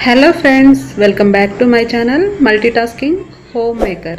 hello friends welcome back to my channel multitasking home maker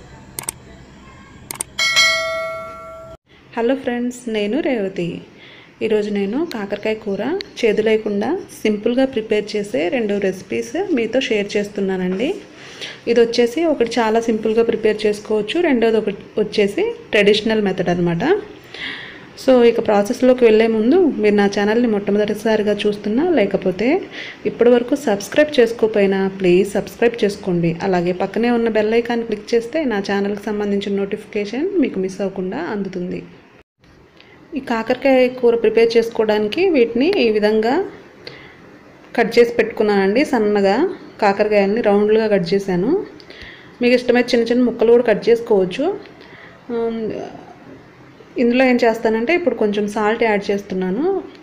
hello friends నేను రేవతి ఈరోజు నేను కాకరకాయ కూర చేదు లేకుండా సింపుల్గా ప్రిపేర్ చేసే రెండు రెసిపీస్ మీతో షేర్ చేస్తున్నానండి ఇది వచ్చేసి ఒకటి చాలా సింపుల్గా ప్రిపేర్ చేసుకోవచ్చు రెండోది ఒకటి వచ్చేసి ట్రెడిషనల్ మెథడ్ అనమాట సో ఇక ప్రాసెస్లోకి వెళ్ళే ముందు మీరు నా ఛానల్ని మొట్టమొదటిసారిగా చూస్తున్నా లేకపోతే ఇప్పటి వరకు సబ్స్క్రైబ్ చేసుకోకపోయినా ప్లీజ్ సబ్స్క్రైబ్ చేసుకోండి అలాగే పక్కనే ఉన్న బెల్ ఐకాన్ క్లిక్ చేస్తే నా ఛానల్కి సంబంధించిన నోటిఫికేషన్ మీకు మిస్ అవ్వకుండా అందుతుంది ఈ కాకరకాయ కూర ప్రిపేర్ చేసుకోవడానికి వీటిని ఈ విధంగా కట్ చేసి పెట్టుకున్నానండి సన్నగా కాకరకాయల్ని రౌండ్లుగా కట్ చేశాను మీకు ఇష్టమైతే చిన్న చిన్న ముక్కలు కూడా కట్ చేసుకోవచ్చు ఉమ్, ఇందులో ఏం చేస్తానంటే ఇప్పుడు కొంచెం సాల్ట్ యాడ్ చేస్తున్నాను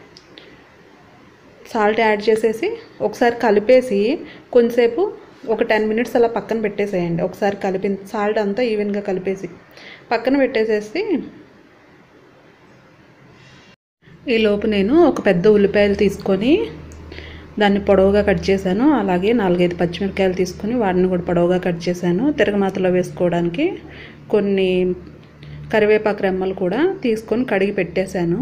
సాల్ట్ యాడ్ చేసేసి ఒకసారి కలిపేసి కొంచెంసేపు ఒక టెన్ మినిట్స్ అలా పక్కన పెట్టేసేయండి ఒకసారి కలిపి సాల్ట్ అంతా ఈవెన్గా కలిపేసి పక్కన పెట్టేసేసి ఈ లోపు నేను ఒక పెద్ద ఉల్లిపాయలు తీసుకొని దాన్ని పొడవుగా కట్ చేశాను అలాగే నాలుగైదు పచ్చిమిరపకాయలు తీసుకొని వాటిని కూడా పొడవుగా కట్ చేశాను తిరగమాతలో వేసుకోవడానికి కొన్ని కరివేపాకు రెమ్మలు కూడా తీసుకొని కడిగి పెట్టేశాను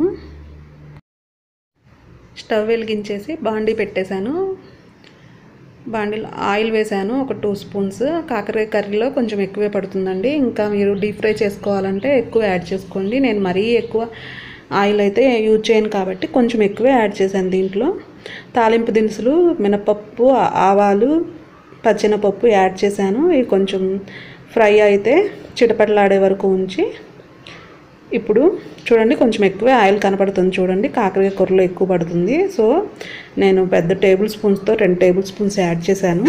స్టవ్ వెలిగించేసి బాండీ పెట్టేశాను బాండీలో ఆయిల్ వేసాను ఒక టూ స్పూన్స్ కాకరకాయ కర్రీలో కొంచెం ఎక్కువే పడుతుందండి ఇంకా మీరు డీప్ ఫ్రై చేసుకోవాలంటే ఎక్కువ యాడ్ చేసుకోండి నేను మరీ ఎక్కువ ఆయిల్ అయితే యూజ్ చేయను కాబట్టి కొంచెం ఎక్కువే యాడ్ చేశాను దీంట్లో తాలింపు దినుసులు మినపప్పు ఆవాలు పచ్చెనపప్పు యాడ్ చేశాను ఇవి కొంచెం ఫ్రై అయితే చిటపటలాడే వరకు ఉంచి ఇప్పుడు చూడండి కొంచెం ఎక్కువే ఆయిల్ కనపడుతుంది చూడండి కాకరకాయ కూరలో ఎక్కువ పడుతుంది సో నేను పెద్ద టేబుల్ స్పూన్స్తో రెండు టేబుల్ స్పూన్స్ యాడ్ చేశాను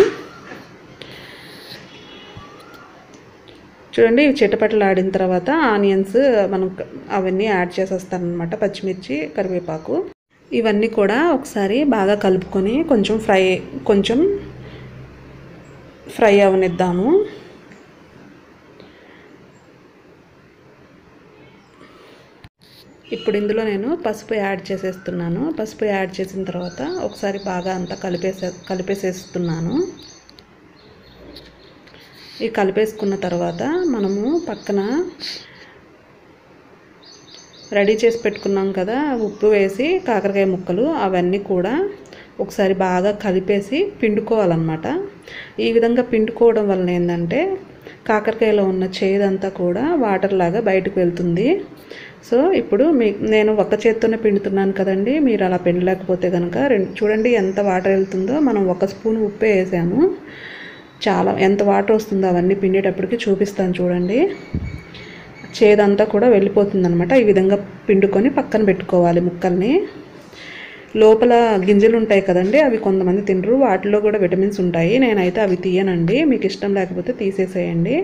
చూడండి ఇవి చిటపటలు ఆడిన తర్వాత ఆనియన్స్ మనం క- అవన్నీ యాడ్ చేసేస్తానమాట పచ్చిమిర్చి కరివేపాకు ఇవన్నీ కూడా ఒకసారి బాగా కలుపుకొని కొంచెం ఫ్రై కొంచెం ఫ్రై అవనిద్దాము ఇప్పుడు ఇందులో నేను పసుపు యాడ్ చేసేస్తున్నాను పసుపు యాడ్ చేసిన తర్వాత ఒకసారి బాగా అంతా కలిపేసే కలిపేసేస్తున్నాను ఈ కలిపేసుకున్న తర్వాత మనము పక్కన రెడీ చేసి పెట్టుకున్నాం కదా ఉప్పు వేసి కాకరకాయ ముక్కలు అవన్నీ కూడా ఒకసారి బాగా కలిపేసి పిండుకోవాలన్నమాట ఈ విధంగా పిండుకోవడం వలన ఏంటంటే కాకరకాయలో ఉన్న చేదంతా కూడా వాటర్ లాగా బయటకు వెళ్తుంది సో ఇప్పుడు మీ నేను ఒక చేత్తోనే పిండుతున్నాను కదండి మీరు అలా పిండలేకపోతే కనుక రెండు చూడండి ఎంత వాటర్ వెళ్తుందో మనం ఒక స్పూన్ ఉప్పే వేసాము చాలా ఎంత వాటర్ వస్తుందో అవన్నీ పిండేటప్పటికి చూపిస్తాను చూడండి చేదంతా కూడా వెళ్ళిపోతుంది అనమాట ఈ విధంగా పిండుకొని పక్కన పెట్టుకోవాలి ముక్కల్ని లోపల గింజలు ఉంటాయి కదండి అవి కొంతమంది తినరు వాటిలో కూడా విటమిన్స్ ఉంటాయి నేనైతే అవి తీయనండి మీకు ఇష్టం లేకపోతే తీసేసేయండి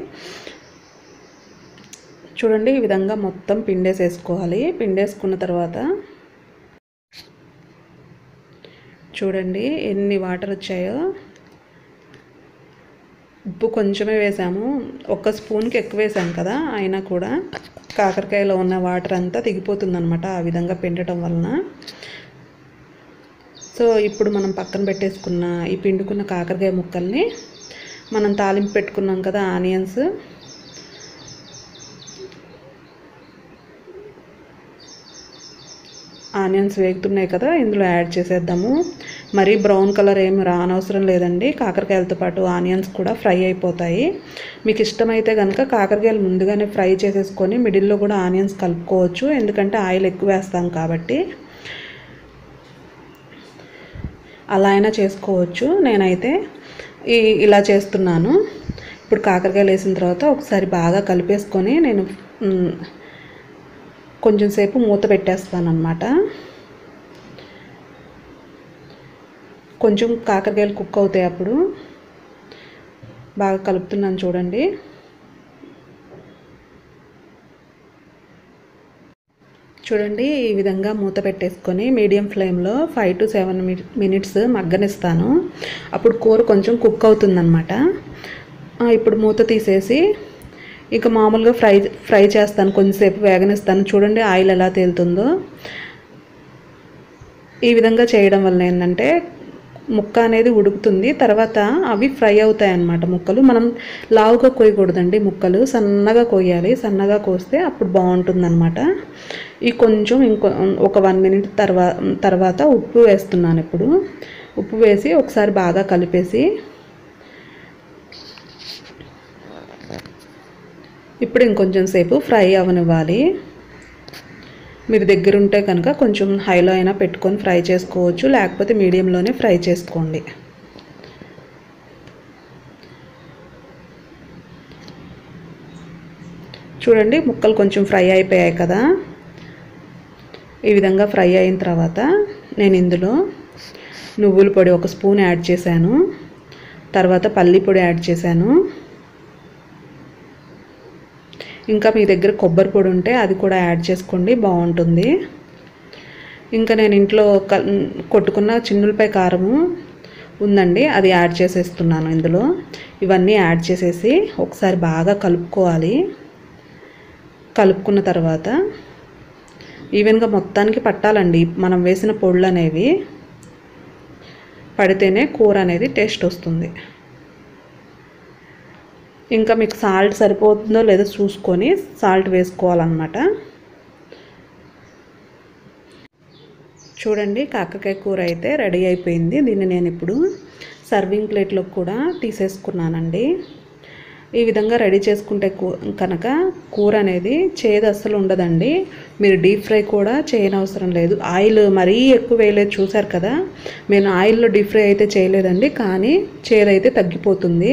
చూడండి ఈ విధంగా మొత్తం పిండేసేసుకోవాలి పిండేసుకున్న తర్వాత చూడండి ఎన్ని వాటర్ వచ్చాయో ఉప్పు కొంచెమే వేసాము ఒక స్పూన్కి ఎక్కువ వేసాం కదా అయినా కూడా కాకరకాయలో ఉన్న వాటర్ అంతా దిగిపోతుందన్నమాట ఆ విధంగా పిండటం వలన సో ఇప్పుడు మనం పక్కన పెట్టేసుకున్న ఈ పిండుకున్న కాకరకాయ ముక్కల్ని మనం తాలింపు పెట్టుకున్నాం కదా ఆనియన్స్ ఆనియన్స్ వేగుతున్నాయి కదా ఇందులో యాడ్ చేసేద్దాము మరీ బ్రౌన్ కలర్ ఏమి రానవసరం లేదండి కాకరకాయలతో పాటు ఆనియన్స్ కూడా ఫ్రై అయిపోతాయి మీకు ఇష్టమైతే కనుక కాకరకాయలు ముందుగానే ఫ్రై చేసేసుకొని మిడిల్లో కూడా ఆనియన్స్ కలుపుకోవచ్చు ఎందుకంటే ఆయిల్ ఎక్కువ వేస్తాం కాబట్టి అలా అయినా చేసుకోవచ్చు నేనైతే ఈ ఇలా చేస్తున్నాను ఇప్పుడు కాకరకాయలు వేసిన తర్వాత ఒకసారి బాగా కలిపేసుకొని నేను మ్, కొంచెం సేపు మూత పెట్టేస్తాను అనమాట కొంచెం కాకరకాయలు కుక్ అవుతాయి అప్పుడు బాగా కలుపుతున్నాను చూడండి చూడండి ఈ విధంగా మూత పెట్టేసుకొని మీడియం ఫ్లేమ్లో ఫైవ్ టు సెవెన్ మినిట్స్ మగ్గనిస్తాను అప్పుడు కూర కొంచెం కుక్ అవుతుందన్నమాట ఆ, ఇప్పుడు మూత తీసేసి ఇక మామూలుగా ఫ్రై ఫ్రై చేస్తాను కొంచెంసేపు వేగనిస్తాను చూడండి ఆయిల్ ఎలా తేలుతుందో ఈ విధంగా చేయడం వల్ల ఏంటంటే ముక్క అనేది ఉడుకుతుంది తర్వాత అవి ఫ్రై అవుతాయి అన్నమాట ముక్కలు మనం లావుగా కోయకూడదండి ముక్కలు సన్నగా కోయాలి సన్నగా కోస్తే అప్పుడు బాగుంటుంది ఈ కొంచెం ఇంకో ఒక వన్ మినిట్ తర్వా తర్వాత ఉప్పు వేస్తున్నాను ఇప్పుడు ఉప్పు వేసి ఒకసారి బాగా కలిపేసి ఇప్పుడు ఇంకొంచెం సేపు ఫ్రై అవనివ్వాలి మీరు దగ్గర ఉంటే కనుక కొంచెం హైలో అయినా పెట్టుకొని ఫ్రై చేసుకోవచ్చు లేకపోతే మీడియంలోనే ఫ్రై చేసుకోండి చూడండి ముక్కలు కొంచెం ఫ్రై అయిపోయాయి కదా ఈ విధంగా ఫ్రై అయిన తర్వాత నేను ఇందులో నువ్వుల పొడి ఒక స్పూన్ యాడ్ చేశాను తర్వాత పల్లి పొడి యాడ్ చేశాను ఇంకా మీ దగ్గర కొబ్బరి పొడి ఉంటే అది కూడా యాడ్ చేసుకోండి బాగుంటుంది ఇంకా నేను ఇంట్లో క కొట్టుకున్న చిన్నులపై కారము ఉందండి అది యాడ్ చేసేస్తున్నాను ఇందులో ఇవన్నీ యాడ్ చేసేసి ఒకసారి బాగా కలుపుకోవాలి కలుపుకున్న తర్వాత ఈవెన్గా మొత్తానికి పట్టాలండి మనం వేసిన పొళ్ళు అనేవి పడితేనే కూర అనేది టేస్ట్ వస్తుంది ఇంకా మీకు సాల్ట్ సరిపోతుందో లేదో చూసుకొని సాల్ట్ వేసుకోవాలన్నమాట చూడండి కాకరకాయ కూర అయితే రెడీ అయిపోయింది దీన్ని నేను ఇప్పుడు సర్వింగ్ ప్లేట్లో కూడా తీసేసుకున్నానండి ఈ విధంగా రెడీ చేసుకుంటే కనుక కూర అనేది చేదు అస్సలు ఉండదండి మీరు డీప్ ఫ్రై కూడా చేయనవసరం లేదు ఆయిల్ మరీ ఎక్కువ వేయలేదు చూసారు కదా నేను ఆయిల్లో డీప్ ఫ్రై అయితే చేయలేదండి కానీ చేదైతే తగ్గిపోతుంది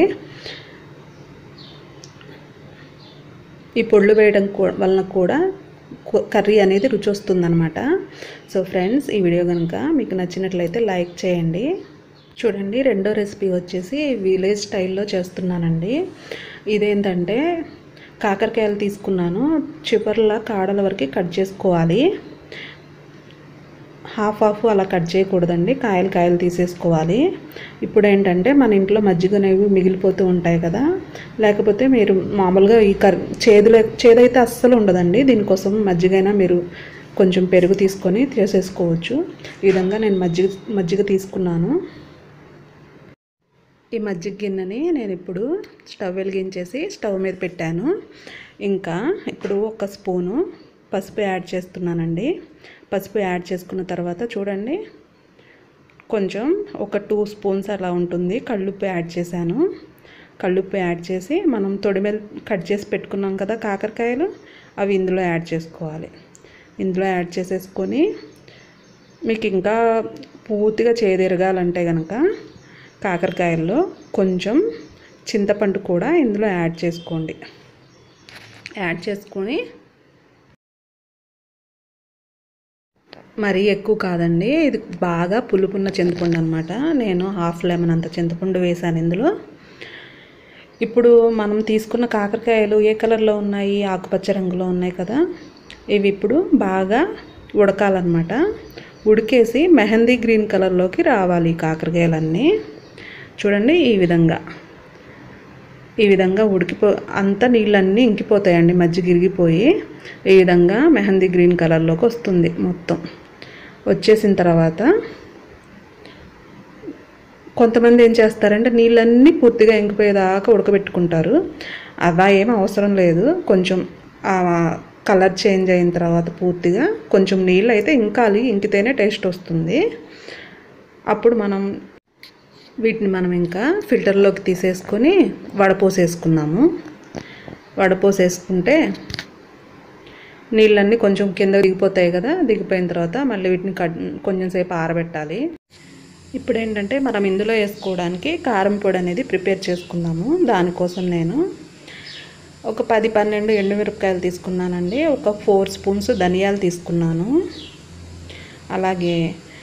ఈ పొళ్ళు వేయడం వలన కూడా కర్రీ అనేది రుచి వస్తుందన్నమాట సో ఫ్రెండ్స్ ఈ వీడియో కనుక మీకు నచ్చినట్లయితే లైక్ చేయండి చూడండి రెండో రెసిపీ వచ్చేసి విలేజ్ స్టైల్లో చేస్తున్నానండి ఇదేంటంటే కాకరకాయలు తీసుకున్నాను చివర్ల కాడల వరకు కట్ చేసుకోవాలి హాఫ్ హాఫ్ అలా కట్ చేయకూడదండి కాయలు కాయలు తీసేసుకోవాలి ఇప్పుడు ఏంటంటే మన ఇంట్లో మజ్జిగ అనేవి మిగిలిపోతూ ఉంటాయి కదా లేకపోతే మీరు మామూలుగా ఈ కర్ చేదులో చేదైతే అస్సలు ఉండదండి దీనికోసం మజ్జిగైనా మీరు కొంచెం పెరుగు తీసుకొని చేసేసుకోవచ్చు ఈ విధంగా నేను మజ్జిగ మజ్జిగ తీసుకున్నాను ఈ మజ్జిగ గిన్నెని నేను ఇప్పుడు స్టవ్ వెలిగించేసి స్టవ్ మీద పెట్టాను ఇంకా ఇప్పుడు ఒక స్పూను పసుపు యాడ్ చేస్తున్నానండి పసుపు యాడ్ చేసుకున్న తర్వాత చూడండి కొంచెం ఒక టూ స్పూన్స్ అలా ఉంటుంది కళ్ళుప్పు యాడ్ చేశాను కళ్ళుప్పు యాడ్ చేసి మనం తొడిమెల్ కట్ చేసి పెట్టుకున్నాం కదా కాకరకాయలు అవి ఇందులో యాడ్ చేసుకోవాలి ఇందులో యాడ్ చేసేసుకొని మీకు ఇంకా పూర్తిగా చేదెరగాలంటే కనుక కాకరకాయల్లో కొంచెం చింతపండు కూడా ఇందులో యాడ్ చేసుకోండి యాడ్ చేసుకొని మరీ ఎక్కువ కాదండి ఇది బాగా పులుపున్న చింతపండు అనమాట నేను హాఫ్ లెమన్ అంత చింతపండు వేసాను ఇందులో ఇప్పుడు మనం తీసుకున్న కాకరకాయలు ఏ కలర్లో ఉన్నాయి ఆకుపచ్చ రంగులో ఉన్నాయి కదా ఇవి ఇప్పుడు బాగా ఉడకాలన్నమాట ఉడికేసి మెహందీ గ్రీన్ కలర్లోకి రావాలి ఈ కాకరకాయలన్నీ చూడండి ఈ విధంగా ఈ విధంగా ఉడికిపో అంతా నీళ్ళన్నీ ఇంకిపోతాయండి మజ్జిగ ఇరిగిపోయి ఈ విధంగా మెహందీ గ్రీన్ కలర్లోకి వస్తుంది మొత్తం వచ్చేసిన తర్వాత కొంతమంది ఏం చేస్తారంటే నీళ్ళన్నీ పూర్తిగా ఇంకిపోయేదాకా ఉడకబెట్టుకుంటారు అలా ఏం అవసరం లేదు కొంచెం కలర్ చేంజ్ అయిన తర్వాత పూర్తిగా కొంచెం నీళ్ళు అయితే ఇంకాలి ఇంకితేనే టేస్ట్ వస్తుంది అప్పుడు మనం వీటిని మనం ఇంకా ఫిల్టర్లోకి తీసేసుకొని వడపోసేసుకున్నాము వడపోసేసుకుంటే నీళ్ళన్నీ కొంచెం కింద దిగిపోతాయి కదా దిగిపోయిన తర్వాత మళ్ళీ వీటిని కట్ కొంచెం సేపు ఆరబెట్టాలి ఇప్పుడు ఏంటంటే మనం ఇందులో వేసుకోవడానికి కారం పొడి అనేది ప్రిపేర్ చేసుకున్నాము దానికోసం నేను ఒక పది పన్నెండు ఎండుమిరపకాయలు తీసుకున్నానండి ఒక ఫోర్ స్పూన్స్ ధనియాలు తీసుకున్నాను అలాగే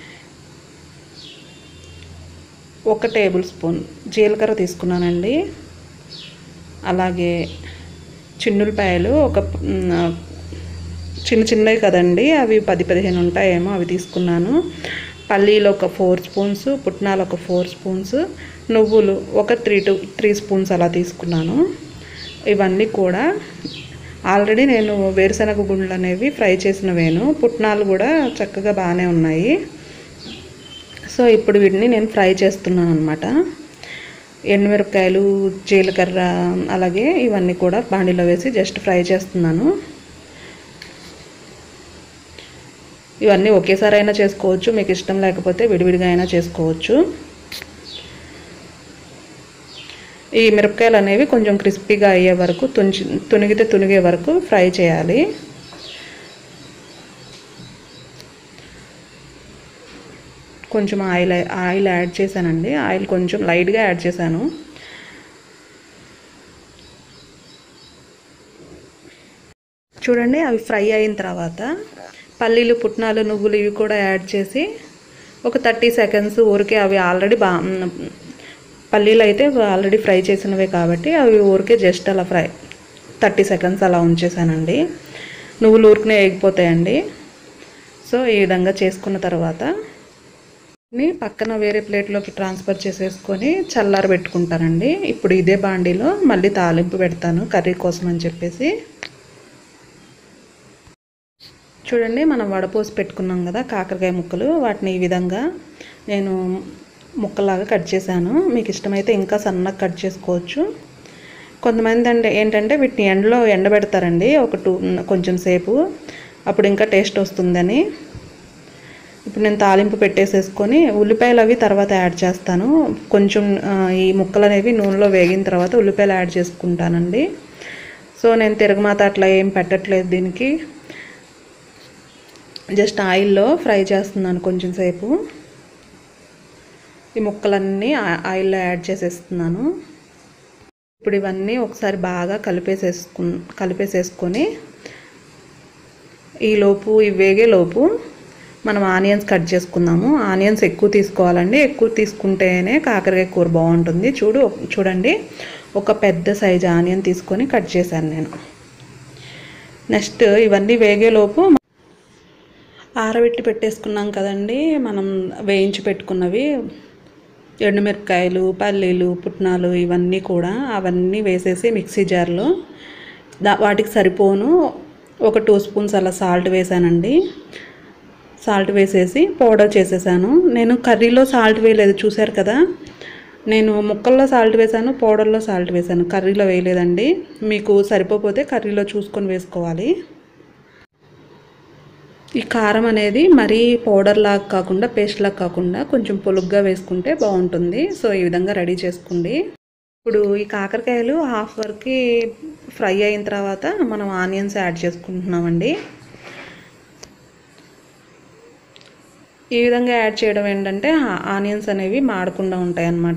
ఒక టేబుల్ స్పూన్ జీలకర్ర తీసుకున్నానండి అలాగే చిన్నులపాయలు ఒక చిన్న చిన్నవి కదండి అవి పది పదిహేను ఉంటాయేమో అవి తీసుకున్నాను పల్లీలు ఒక ఫోర్ స్పూన్స్ పుట్నాలు ఒక ఫోర్ స్పూన్స్ నువ్వులు ఒక త్రీ టు త్రీ స్పూన్స్ అలా తీసుకున్నాను ఇవన్నీ కూడా ఆల్రెడీ నేను వేరుశనగ గుండ్లు అనేవి ఫ్రై చేసినవేను పుట్నాలు కూడా చక్కగా బాగానే ఉన్నాయి సో ఇప్పుడు వీటిని నేను ఫ్రై చేస్తున్నాను అనమాట ఎండుమిరపకాయలు జీలకర్ర అలాగే ఇవన్నీ కూడా బాండీలో వేసి జస్ట్ ఫ్రై చేస్తున్నాను ఇవన్నీ ఒకేసారి అయినా చేసుకోవచ్చు మీకు ఇష్టం లేకపోతే విడివిడిగా అయినా చేసుకోవచ్చు ఈ మిరపకాయలు అనేవి కొంచెం క్రిస్పీగా అయ్యే వరకు తుంచి తునిగితే తునిగే వరకు ఫ్రై చేయాలి కొంచెం ఆయిల్ ఆయిల్ యాడ్ చేశానండి ఆయిల్ కొంచెం లైట్గా యాడ్ చేశాను చూడండి అవి ఫ్రై అయిన తర్వాత పల్లీలు పుట్నాలు నువ్వులు ఇవి కూడా యాడ్ చేసి ఒక థర్టీ సెకండ్స్ ఊరికే అవి ఆల్రెడీ బా పల్లీలు అయితే ఆల్రెడీ ఫ్రై చేసినవే కాబట్టి అవి ఊరికే జస్ట్ అలా ఫ్రై థర్టీ సెకండ్స్ అలా ఉంచేసానండి నువ్వులు ఊరికనే వేగిపోతాయండి సో ఈ విధంగా చేసుకున్న తర్వాత ని పక్కన వేరే ప్లేట్లోకి ట్రాన్స్ఫర్ చేసేసుకొని చల్లార పెట్టుకుంటానండి ఇప్పుడు ఇదే బాండీలో మళ్ళీ తాలింపు పెడతాను కర్రీ కోసం అని చెప్పేసి చూడండి మనం వడపోసి పెట్టుకున్నాం కదా కాకరకాయ ముక్కలు వాటిని ఈ విధంగా నేను ముక్కలాగా కట్ చేశాను మీకు ఇష్టమైతే ఇంకా సన్నగా కట్ చేసుకోవచ్చు కొంతమంది అంటే ఏంటంటే వీటిని ఎండలో ఎండబెడతారండి ఒక టూ కొంచెం సేపు అప్పుడు ఇంకా టేస్ట్ వస్తుందని ఇప్పుడు నేను తాలింపు పెట్టేసేసుకొని ఉల్లిపాయలు అవి తర్వాత యాడ్ చేస్తాను కొంచెం ఆ, ఈ ముక్కలు అనేవి నూనెలో వేగిన తర్వాత ఉల్లిపాయలు యాడ్ చేసుకుంటానండి సో నేను తిరగమాత అట్లా ఏం పెట్టట్లేదు దీనికి జస్ట్ ఆయిల్లో ఫ్రై చేస్తున్నాను కొంచెం సేపు ఈ ముక్కలన్నీ ఆ- ఆయిల్లో యాడ్ చేసేస్తున్నాను ఇప్పుడు ఇవన్నీ ఒకసారి బాగా కలిపేసేసుకు కలిపేసేసుకొని ఈలోపు ఇవి వేగే లోపు మనం ఆనియన్స్ కట్ చేసుకుందాము ఆనియన్స్ ఎక్కువ తీసుకోవాలండి ఎక్కువ తీసుకుంటేనే కాకరకాయ కూర బాగుంటుంది చూడు చూడండి ఒక పెద్ద సైజు ఆనియన్ తీసుకొని కట్ చేశాను నేను నెక్స్ట్ ఇవన్నీ వేగేలోపు ఆరబెట్టి పెట్టేసుకున్నాం కదండి మనం వేయించి పెట్టుకున్నవి ఎండుమిరపకాయలు పల్లీలు పుట్నాలు ఇవన్నీ కూడా అవన్నీ వేసేసి మిక్సీ జార్లో దా వాటికి సరిపోను ఒక టూ స్పూన్స్ అలా సాల్ట్ వేసానండి సాల్ట్ వేసేసి పౌడర్ చేసేసాను నేను కర్రీలో సాల్ట్ వేయలేదు చూశారు కదా నేను ముక్కల్లో సాల్ట్ వేసాను పౌడర్లో సాల్ట్ వేసాను కర్రీలో వేయలేదండి మీకు సరిపోతే కర్రీలో చూసుకొని వేసుకోవాలి ఈ కారం అనేది మరీ పౌడర్ లాగా కాకుండా పేస్ట్ లాగా కాకుండా కొంచెం పొలుగ్గా వేసుకుంటే బాగుంటుంది సో ఈ విధంగా రెడీ చేసుకోండి ఇప్పుడు ఈ కాకరకాయలు హాఫ్ వరకు ఫ్రై అయిన తర్వాత మనం ఆనియన్స్ యాడ్ చేసుకుంటున్నామండి ఈ విధంగా యాడ్ చేయడం ఏంటంటే ఆ- ఆనియన్స్ అనేవి మాడకుండా ఉంటాయి అన్నమాట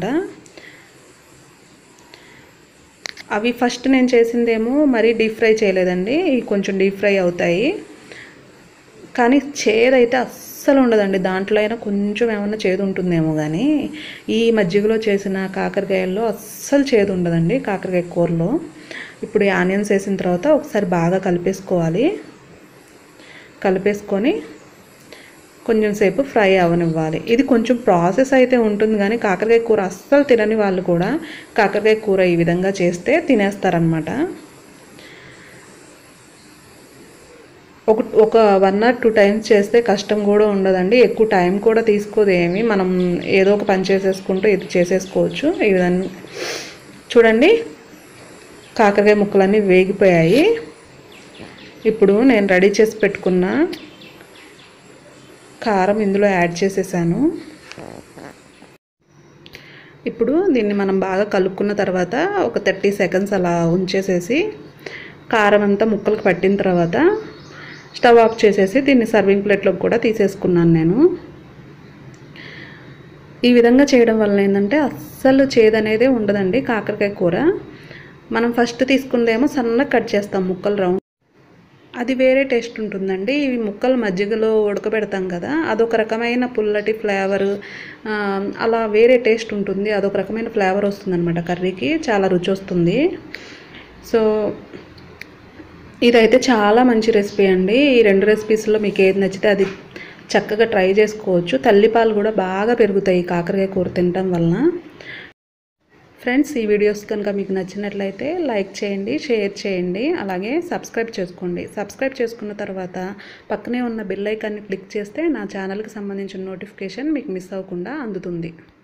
అవి ఫస్ట్ నేను చేసిందేమో మరీ డీప్ ఫ్రై చేయలేదండి ఇవి కొంచెం డీప్ ఫ్రై అవుతాయి కానీ చేదైతే అస్సలు ఉండదండి దాంట్లో అయినా కొంచెం ఏమన్నా చేదు ఉంటుందేమో కానీ ఈ మజ్జిగలో చేసిన కాకరకాయల్లో అస్సలు చేదు ఉండదండి కాకరకాయ కూరలో ఇప్పుడు ఈ ఆనియన్స్ వేసిన తర్వాత ఒకసారి బాగా కలిపేసుకోవాలి కలిపేసుకొని కొంచెం సేపు ఫ్రై అవనివ్వాలి ఇది కొంచెం ప్రాసెస్ అయితే ఉంటుంది కానీ కాకరకాయ కూర అస్సలు తినని వాళ్ళు కూడా కాకరకాయ కూర ఈ విధంగా చేస్తే తినేస్తారనమాట ఒక ఒక వన్ ఆర్ టూ టైమ్స్ చేస్తే కష్టం కూడా ఉండదండి ఎక్కువ టైం కూడా తీసుకోదు ఏమి మనం ఏదో ఒక పని చేసేసుకుంటూ ఇది చేసేసుకోవచ్చు ఈ విధంగా చూడండి కాకరకాయ ముక్కలన్నీ వేగిపోయాయి ఇప్పుడు నేను రెడీ చేసి పెట్టుకున్న కారం ఇందులో యాడ్ చేసేసాను ఇప్పుడు దీన్ని మనం బాగా కలుపుకున్న తర్వాత ఒక థర్టీ సెకండ్స్ అలా ఉంచేసేసి కారం అంతా ముక్కలకు పట్టిన తర్వాత స్టవ్ ఆఫ్ చేసేసి దీన్ని సర్వింగ్ ప్లేట్లోకి కూడా తీసేసుకున్నాను నేను ఈ విధంగా చేయడం వల్ల ఏంటంటే అస్సలు చేదనేదే ఉండదండి కాకరకాయ కూర మనం ఫస్ట్ తీసుకుందేమో సన్నగా కట్ చేస్తాం ముక్కలు రౌండ్ అది వేరే టేస్ట్ ఉంటుందండి ఇవి ముక్కలు మజ్జిగలో ఉడకబెడతాం కదా అదొక రకమైన పుల్లటి ఫ్లేవర్ అలా వేరే టేస్ట్ ఉంటుంది అదొక రకమైన ఫ్లేవర్ వస్తుందన్నమాట కర్రీకి చాలా రుచి వస్తుంది సో ఇదైతే చాలా మంచి రెసిపీ అండి ఈ రెండు రెసిపీస్లో మీకు ఏది నచ్చితే అది చక్కగా ట్రై చేసుకోవచ్చు తల్లిపాలు కూడా బాగా పెరుగుతాయి ఈ కాకరకాయ కూర తినటం వలన ఫ్రెండ్స్ ఈ వీడియోస్ కనుక మీకు నచ్చినట్లయితే లైక్ చేయండి షేర్ చేయండి అలాగే సబ్స్క్రైబ్ చేసుకోండి సబ్స్క్రైబ్ చేసుకున్న తర్వాత పక్కనే ఉన్న బెల్ ఐకాన్ని క్లిక్ చేస్తే నా ఛానల్కి సంబంధించిన నోటిఫికేషన్ మీకు మిస్ అవ్వకుండా అందుతుంది